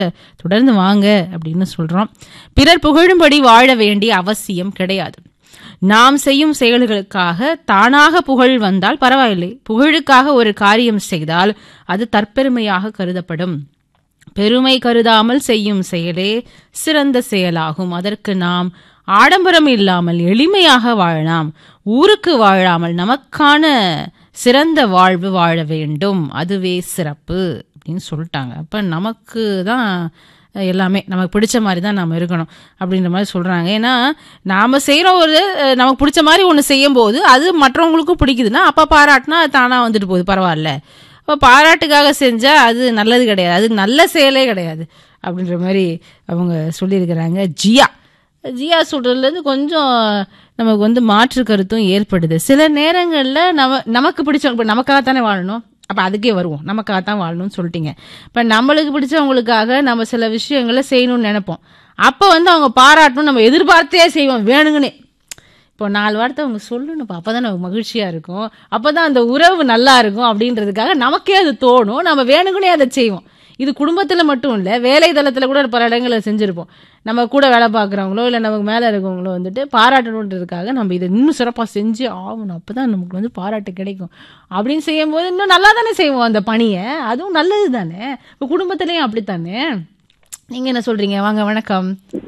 தொடர்ந்து வாங்க அப்படின்னு சொல்றோம் பிறர் புகழும்படி வாழ வேண்டிய அவசியம் கிடையாது நாம் செய்யும் செயல்களுக்காக தானாக புகழ் வந்தால் பரவாயில்லை புகழுக்காக ஒரு காரியம் செய்தால் அது தற்பெருமையாக கருதப்படும் பெருமை கருதாமல் செய்யும் செயலே சிறந்த செயலாகும் அதற்கு நாம் ஆடம்பரம் இல்லாமல் எளிமையாக வாழலாம் ஊருக்கு வாழாமல் நமக்கான சிறந்த வாழ்வு வாழ வேண்டும் அதுவே சிறப்பு அப்படின்னு சொல்லிட்டாங்க அப்ப நமக்கு தான் எல்லாமே நமக்கு பிடிச்ச மாதிரி தான் நம்ம இருக்கணும் அப்படின்ற மாதிரி சொல்றாங்க ஏன்னா நாம செய்யற ஒரு அஹ், நமக்கு பிடிச்ச மாதிரி ஒன்று செய்யும் போது அது மற்றவங்களுக்கும் பிடிக்குதுன்னா அப்ப பாராட்டினா அது தானா வந்துட்டு போகுது பரவாயில்ல அப்போ பாராட்டுக்காக செஞ்சா அது நல்லது கிடையாது அது நல்ல செயலே கிடையாது அப்படின்ற மாதிரி அவங்க சொல்லியிருக்கிறாங்க ஜியா ஜியா சொல்றதுலேருந்து கொஞ்சம் நமக்கு வந்து மாற்று கருத்தும் ஏற்படுது சில நேரங்களில் நம்ம நமக்கு பிடிச்சவங்க இப்ப நமக்காக தானே வாழணும் அப்போ அதுக்கே வருவோம் நமக்காக தான் வாழணும்னு சொல்லிட்டீங்க இப்போ நம்மளுக்கு பிடிச்சவங்களுக்காக நம்ம சில விஷயங்களை செய்யணும்னு நினைப்போம் அப்போ வந்து அவங்க பாராட்டணும் நம்ம எதிர்பார்த்தே செய்வோம் வேணுங்கன்னே இப்போ நாலு வார்த்தை அவங்க சொல்லணும்ப்பா அப்போ தான் நமக்கு மகிழ்ச்சியாக இருக்கும் அப்போ தான் அந்த உறவு நல்லா இருக்கும் அப்படின்றதுக்காக நமக்கே அது தோணும் நம்ம வேணுங்கனே அதை செய்வோம் இது குடும்பத்தில் மட்டும் இல்லை வேலை தளத்தில் கூட பல இடங்களில் செஞ்சுருப்போம் நம்ம கூட வேலை பார்க்குறவங்களோ இல்லை நமக்கு மேலே இருக்கவங்களோ வந்துட்டு பாராட்டணுன்றதுக்காக நம்ம இதை இன்னும் சிறப்பாக செஞ்சு ஆகணும் அப்போ தான் நமக்கு வந்து பாராட்டு கிடைக்கும் அப்படின்னு செய்யும்போது இன்னும் நல்லா தானே செய்வோம் அந்த பணியை அதுவும் நல்லது தானே இப்போ குடும்பத்துலேயும் அப்படித்தானே நீங்கள் என்ன சொல்கிறீங்க வாங்க வணக்கம்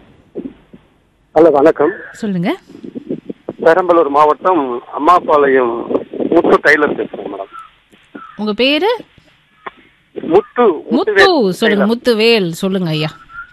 ஹலோ வணக்கம் சொல்லுங்கள் பெரம்பலூர் மாவட்டம் அம்மாபாளையம் முத்து டெய்லர் பேசுறேன் மேடம் உங்கள் பேர் முத்து முத்து சொல்லுங்க முத்துவேல் சொல்லுங்க ஐயா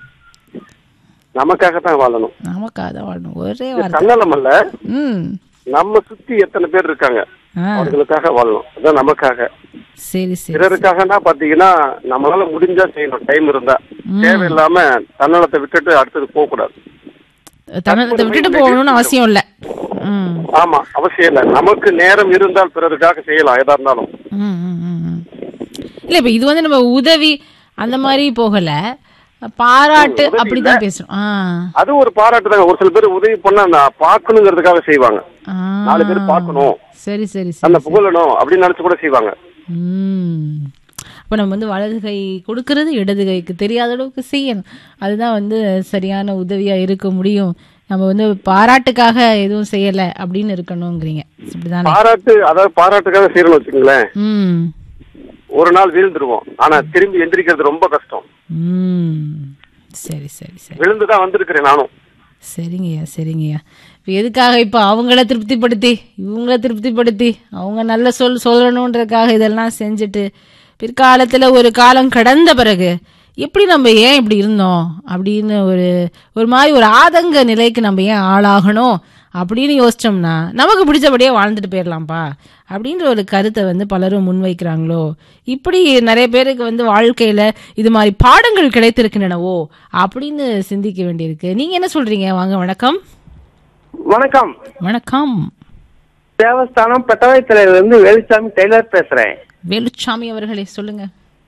நமக்காக தான் வாழணும் நமக்காக தான் வாழணும் ஒரே இது வார்த்தை தன்னலம் அல்ல ம் நம்ம சுத்தி எத்தனை பேர் இருக்காங்க ஆ அவர்களுக்காக வாழணும் அதான் நமக்காக சரி சரி பிறருக்காகனா பாத்தீங்கன்னா நம்மளால முடிஞ்சா செய்யணும் டைம் இருந்தா தேவையில்லாம தன்னலத்தை விட்டுட்டு அடுத்தது போக கூடாது தன்னலத்தை விட்டுட்டு போகணும்னு அவசியம் இல்லை ம் ஆமா அவசியம் இல்ல நமக்கு நேரம் இருந்தால் பிறருக்காக செய்யலாம் எதா இருந்தாலும் ம், ம், ம், ம். இல்ல இப்ப இது வந்து நம்ம உதவி அந்த மாதிரி போகல பாராட்டு உதவி அப்படிதான் பேசுறோம் ஆ அது ஒரு பாராட்டு தாங்க ஒரு சில பேர் உதவி பண்ணா நான் பார்க்கணுங்கிறதுக்காக செய்வாங்க ஆ. நாலு பேர் பார்க்கணும் சரி சரி அந்த சரி புகழணும் அப்படின்னு நினைச்சு கூட செய்வாங்க ம் அப்போ நம்ம வந்து வலது கை கொடுக்கறது இடது கைக்கு தெரியாத அளவுக்கு செய்யணும் அதுதான் வந்து சரியான உதவியா இருக்க முடியும் நம்ம வந்து பாராட்டுக்காக எதுவும் செய்யல அப்படின்னு இருக்கணுங்கிறீங்க இப்படிதானே பாராட்டு அதாவது பாராட்டுக்காக செய்யணும்னு வச்சுக்கோங்களேன் ம் ஒரு நாள் வீழ்ந்துருவோம் ஆனா திரும்பி எந்திரிக்கிறது ரொம்ப கஷ்டம் ம் சரி சரி சரி விழுந்துதான் வந்திருக்கிறேன் நானும் சரிங்கய்யா சரிங்கய்யா இப்போ எதுக்காக இப்போ அவங்கள திருப்திப்படுத்தி இவங்கள திருப்திப்படுத்தி அவங்க நல்ல சொல் சொல்லணுன்றதுக்காக இதெல்லாம் செஞ்சுட்டு பிற்காலத்தில் ஒரு காலம் கடந்த பிறகு எப்படி நம்ம ஏன் இப்படி இருந்தோம் அப்படின்னு ஒரு ஒரு மாதிரி ஒரு ஆதங்க நிலைக்கு நம்ம ஏன் ஆளாகணும் அப்படின்னு யோசிச்சோம்னா நமக்கு பிடிச்சபடியே வாழ்ந்துட்டு போயிடலாம்ப்பா அப்படின்ற ஒரு கருத்தை வந்து பலரும் முன்வைக்கிறாங்களோ இப்படி நிறைய பேருக்கு வந்து வாழ்க்கையில இது மாதிரி பாடங்கள் கிடைத்திருக்கின்றனவோ அப்படின்னு சிந்திக்க வேண்டியிருக்கு நீங்க என்ன சொல்றீங்க வாங்க வணக்கம் வணக்கம் வணக்கம் தேவஸ்தானம் பெட்டவாய்த்தலையில இருந்து வேலுசாமி டெய்லர் பேசுறேன் வேலுச்சாமி அவர்களே சொல்லுங்க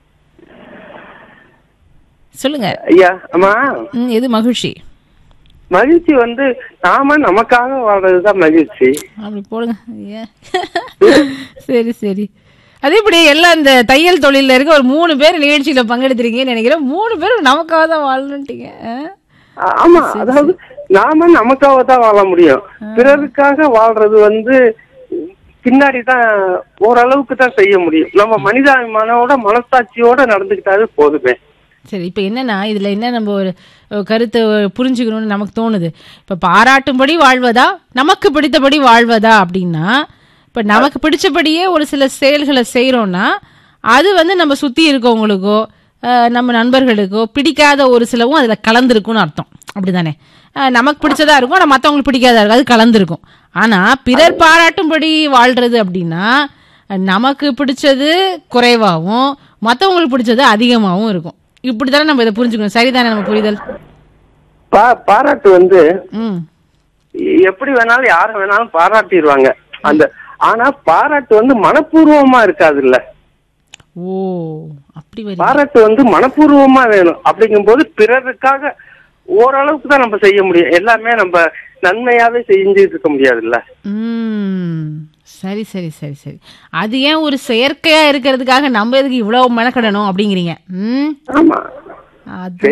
சொல்லுங்க ஐயா அம்மா ம், எது மகிழ்ச்சி மகிழ்ச்சி வந்து நாம நமக்காக வாழ்றதுதான் மகிழ்ச்சி அப்படி போடுங்க ஏன் சரி சரி அதே இப்படி எல்லாம் இந்த தையல் தொழில இருக்க ஒரு மூணு பேர் நிகழ்ச்சியில பங்கெடுத்திருக்கீங்கன்னு நினைக்கிறேன் மூணு பேரும் நமக்காக தான் வாழணுன்ட்டீங்க ஆ? ஆ- ஆமா அதாவது நாம நமக்காக தான் வாழ முடியும் பிறருக்காக வாழ்றது வந்து பின்னாடி தான் ஓரளவுக்கு தான் செய்ய முடியும் நம்ம மனிதாபிமானோட மனசாட்சியோட நடந்துக்கிட்டாவே போதுமே சரி இப்போ என்னன்னா இதுல என்ன நம்ம ஒரு ஒரு கருத்தை புரிஞ்சுக்கணும்னு நமக்கு தோணுது இப்போ பாராட்டும்படி வாழ்வதா நமக்கு பிடித்தபடி வாழ்வதா அப்படின்னா இப்போ நமக்கு பிடிச்சபடியே ஒரு சில செயல்களை செய்கிறோம்னா அது வந்து நம்ம சுற்றி இருக்கவங்களுக்கோ அஹ், நம்ம நண்பர்களுக்கோ பிடிக்காத ஒரு சிலவும் அதில் கலந்துருக்கும்னு அர்த்தம் அப்படிதானே அஹ், நமக்கு பிடிச்சதா இருக்கும் ஆனால் மற்றவங்களுக்கு பிடிக்காதா இருக்கும் அது கலந்துருக்கும் ஆனால் பிறர் பாராட்டும்படி வாழ்றது அப்படின்னா நமக்கு பிடிச்சது குறைவாகவும் மற்றவங்களுக்கு பிடிச்சது அதிகமாகவும் இருக்கும் இப்படி தானே நம்ம இதை புரிஞ்சுக்கணும் சரிதானே நம்ம புரிதல் பா பாராட்டு வந்து ம் எப்படி வேணாலும் யார வேணாலும் பாராட்டிடுவாங்க அந்த ஆனா பாராட்டு வந்து மனப்பூர்வமா இருக்காது இல்ல ஓ அப்படி வரி பாராட்டு வந்து மனப்பூர்வமா வேணும் அப்படிங்கும்போது பிறருக்காக ஓரளவுக்கு தான் நம்ம செய்ய முடியும் எல்லாமே நம்ம நன்மையாவே செஞ்சுட்டு இருக்க முடியாதுல்ல ம் சரி சரி சரி சரி அது ஏன் ஒரு செயற்கையா இருக்கிறதுக்காக நம்ம எதுக்கு இவ்வளவு மெனக்கடணும் அப்படிங்கிறீங்க ம் ஆமா அது